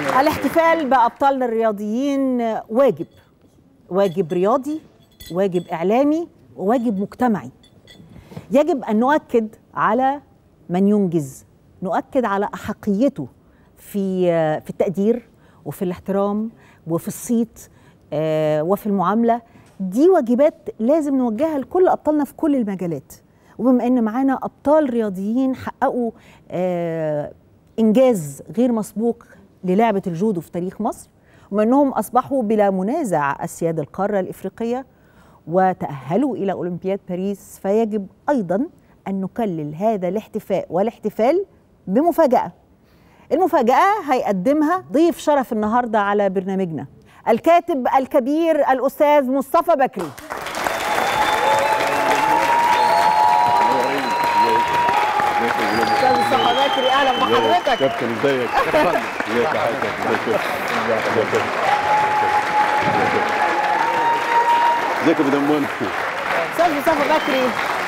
الاحتفال بأبطالنا الرياضيين واجب واجب رياضي واجب إعلامي وواجب مجتمعي يجب أن نؤكد على من ينجز نؤكد على أحقيته في في التقدير وفي الاحترام وفي الصيت آه، وفي المعاملة دي واجبات لازم نوجهها لكل أبطالنا في كل المجالات وبما أن معانا أبطال رياضيين حققوا آه، إنجاز غير مسبوق للعبة الجودو في تاريخ مصر ومن أنهم أصبحوا بلا منازع أسياد القارة الإفريقية وتأهلوا إلى أولمبياد باريس فيجب أيضا أن نكلل هذا الاحتفاء والاحتفال بمفاجأة المفاجأة هيقدمها ضيف شرف النهاردة على برنامجنا الكاتب الكبير الأستاذ مصطفى بكري أستاذ مصطفى بكري أهلا بحضرتك كابتن ازيك؟ ازيك يا حاج ازيك يا مدام منى أستاذ مصطفى بكري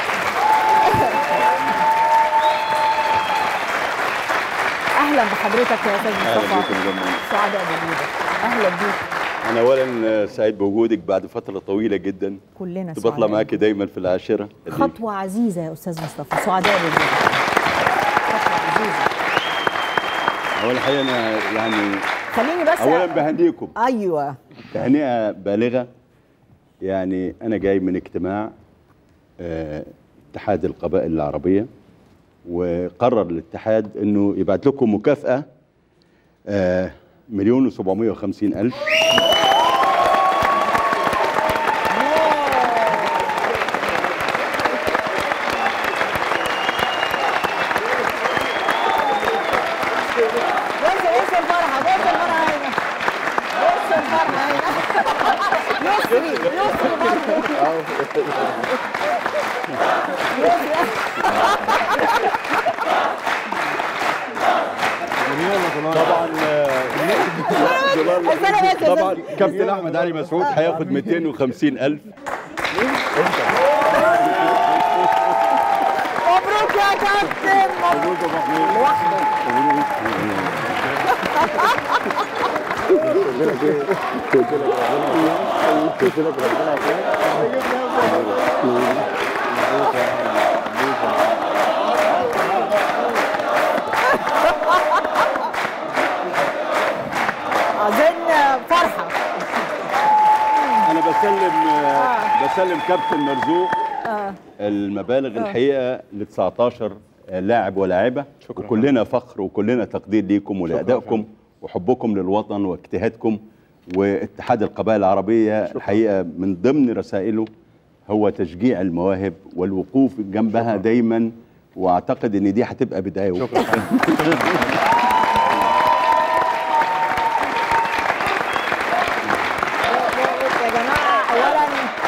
أهلا بحضرتك يا أستاذ اهلا مصطفى بيك يا مدام منى سعداء بوجودك أهلا بيك انا اولا سعيد بوجودك بعد فتره طويله جدا كلنا كنت بطلع سعداء. معاكي دايما في العاشره خطوة عزيزة يا أستاذ مصطفى سعداء بوجودك خطوة عزيزة هو الحقيقه انا يعني خليني بس اولا بهنيكم أيوه تهنئه بالغه يعني انا جاي من اجتماع آه، اتحاد القبائل العربيه وقرر الاتحاد انه يبعت لكم مكافاه آه، مليون وسبعمية وخمسين ألف بص بص الفرحة بص الفرحة هنا بص الفرحة هنا يسري يسري برضه طبعا استنى بس طبعا كابتن احمد علي مسعود هياخد 250 الف مبروك يا كابتن مبروك لوحدك أظن فرحة انا بسلم بسلم كابتن مرزوق المبالغ الحقيقه ل 19 لاعب ولاعبه وكلنا فخر وكلنا تقدير ليكم ولادائكم وحبكم للوطن واجتهادكم واتحاد القبائل العربيه الحقيقه من ضمن رسائله هو تشجيع المواهب والوقوف جنبها دايما واعتقد ان دي هتبقى بدايه شكرا يا جماعة أولا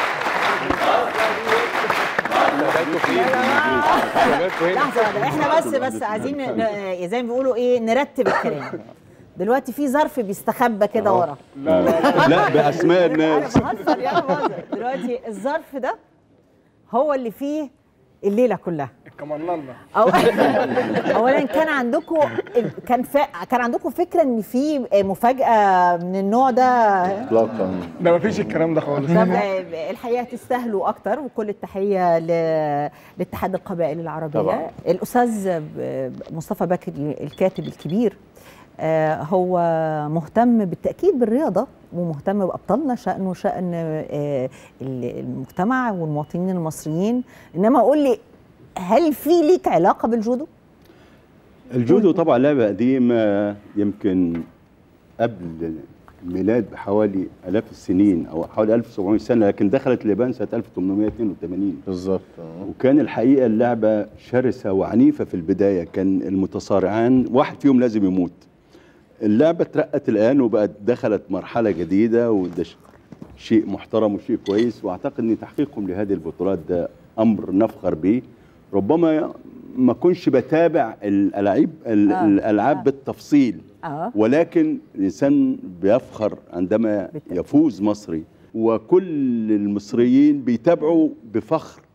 لحظة واحدة احنا بس بس عايزين ن- زي ما بيقولوا ايه نرتب الكلام دلوقتي في ظرف بيستخبى كده ورا لا باسماء انا الناس بهزر يا بهزر دلوقتي الظرف ده هو اللي فيه الليله كلها كمان أو اولا كان عندكم كان ف... كان عندكم فكره ان في مفاجاه من النوع ده اطلاقا ده مفيش الكلام ده خالص طب آه، الحقيقه تستاهلوا اكتر وكل التحيه ل... لاتحاد القبائل العربيه طبعا. الاستاذ ب- مصطفى بكري الكاتب الكبير آه، هو مهتم بالتاكيد بالرياضه ومهتم بابطالنا شانه شان آه، ال- المجتمع والمواطنين المصريين انما قول لي هل في ليك علاقه بالجودو الجودو طبعا لعبة قديمة يمكن قبل الميلاد بحوالي آلاف السنين أو حوالي 1700 سنة لكن دخلت اليابان سنة 1882 بالظبط وكان الحقيقة اللعبة شرسة وعنيفة في البداية كان المتصارعان واحد فيهم لازم يموت اللعبة اترقت الآن وبقت دخلت مرحلة جديدة وده ش- شيء محترم وشيء كويس واعتقد ان تحقيقكم لهذه البطولات ده امر نفخر به ربما ما كنش بتابع الالعاب ال- آه. الالعاب آه. بالتفصيل اه ولكن الانسان بيفخر عندما بالتأكيد. يفوز مصري وكل المصريين بيتابعوا بفخر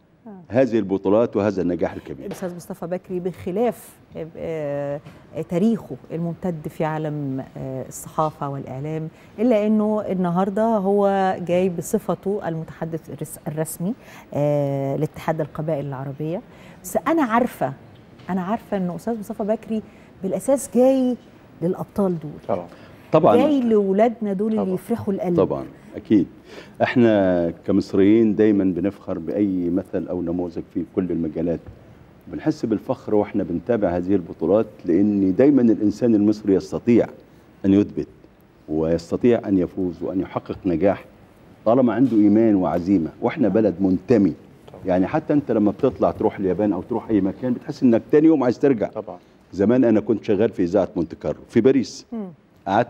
هذه البطولات وهذا النجاح الكبير الاستاذ مصطفى بكري بخلاف آه، تاريخه الممتد في عالم آه، الصحافه والاعلام الا انه النهارده هو جاي بصفته المتحدث الرس- الرسمي آه، لاتحاد القبائل العربيه بس انا عارفه انا عارفه انه استاذ مصطفى بكري بالاساس جاي للابطال دول طبعا طبعا جاي لاولادنا دول اللي طبعا. يفرحوا القلب طبعا اكيد احنا كمصريين دايما بنفخر باي مثل او نموذج في كل المجالات بنحس بالفخر واحنا بنتابع هذه البطولات لان دايما الانسان المصري يستطيع ان يثبت ويستطيع ان يفوز وان يحقق نجاح طالما عنده ايمان وعزيمه واحنا بلد منتمي يعني حتى انت لما بتطلع تروح اليابان او تروح اي مكان بتحس انك تاني يوم عايز ترجع طبعا زمان انا كنت شغال في اذاعه مونte كارلو في باريس قعدت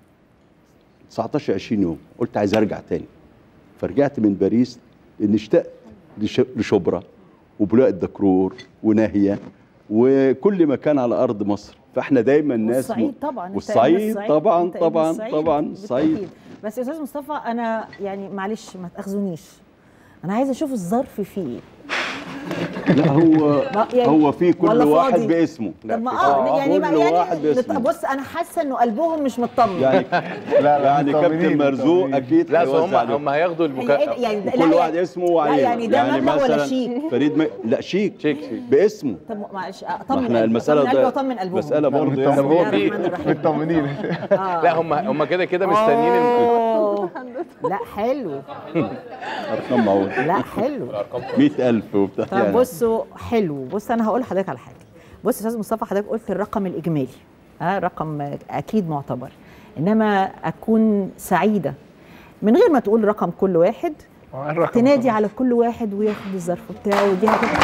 19 20 يوم قلت عايز ارجع تاني فرجعت من باريس لان اشتقت لش- لشبرا وبلاء الدكرور وناهيه وكل مكان على ارض مصر فاحنا دايما ناس والصعيد طبعا أنت والصعيد ابن طبعا أنت ابن طبعا الصعيد طبعا بالتأكيد. الصعيد بس يا استاذ مصطفى انا يعني معلش ما تاخذونيش انا عايزه اشوف الظرف فيه ايه لا هو ما- يعني هو في كل ولا واحد فاضي؟ باسمه طب ما في اه طبعاً. يعني ما كل واحد يعني باسمه. بص انا حاسه انه قلبهم مش مطمن يعني لا، لا، يعني كابتن مطمنين، مرزوق مطمنين. اكيد لا أصل هم هيوزع عليهم. هم هياخدوا هي المكافاه إيه يعني ده- وكل لا واحد يعني- اسمه وعليه يعني ده مبلغ ولا شيك؟ فريد م... لا شيك شيك شيك باسمه طب معلش ما اطمن احنا قلبي المساله اطمن قلبي ده واطمن قلبهم مساله برضه طب يعني هو بسم الله في الرحمن الرحيم. مطمنين آه. لا هم هم كده كده مستنيين الم- أوه. لا حلو ارقام معقول لا حلو 100000 وبتاع طب يعني. بصوا حلو بص انا هقول لحضرتك على حاجه بص يا استاذ مصطفى حضرتك قلت الرقم الاجمالي ها رقم اكيد معتبر انما اكون سعيده من غير ما تقول رقم كل واحد تنادي على كل واحد وياخد الظرف بتاعه ودي هتبقى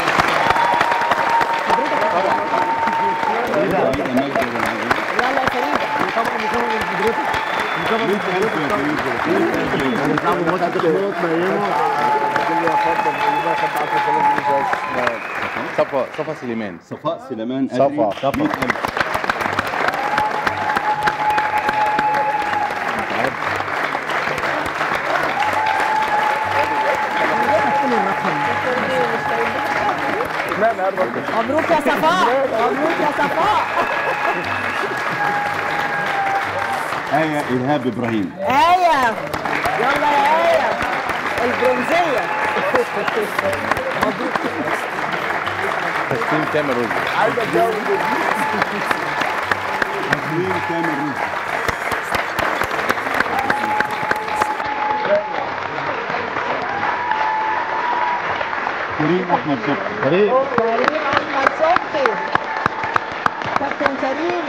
يلا يا فريده صفا صفا سليمان صفاء سليمان صفا. أدري. صفا. 100000 قول الرقم مبروك يا صفاء مبروك يا صفاء آية إيهاب إبراهيم آية يلا يا آية البرونزية تسليم كامل رشدي مين كامل رشدي كريم أحمد صبحي كريم أحمد صبحي كابتن كريم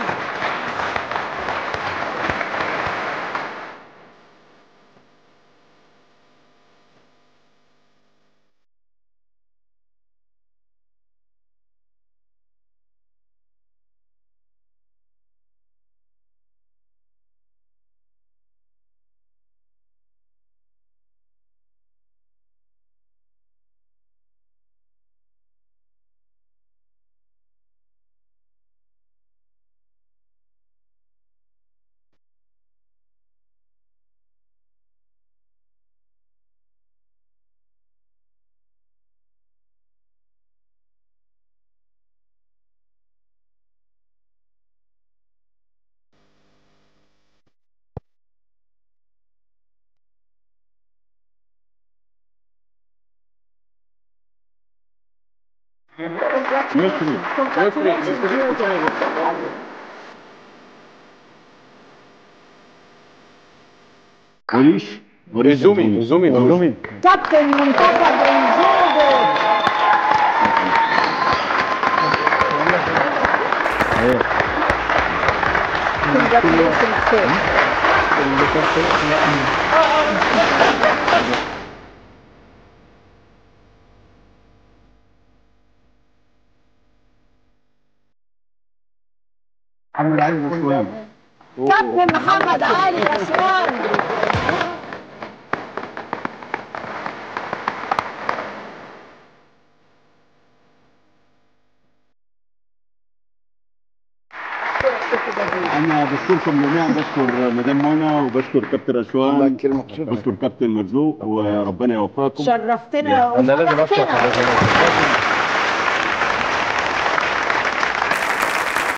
وريش ريزومي ريزومي ريزومي كابتن منتخب رنجوبو Congratulations, sir. كابتن محمد علي أسوان انا بشكركم جميعا بشكر مدام منى وبشكر كابتن رشوان بشكر كابتن مرزوق وربنا يوفقكم شرفتنا انا لازم اشكر وفرحتنا. حضرتك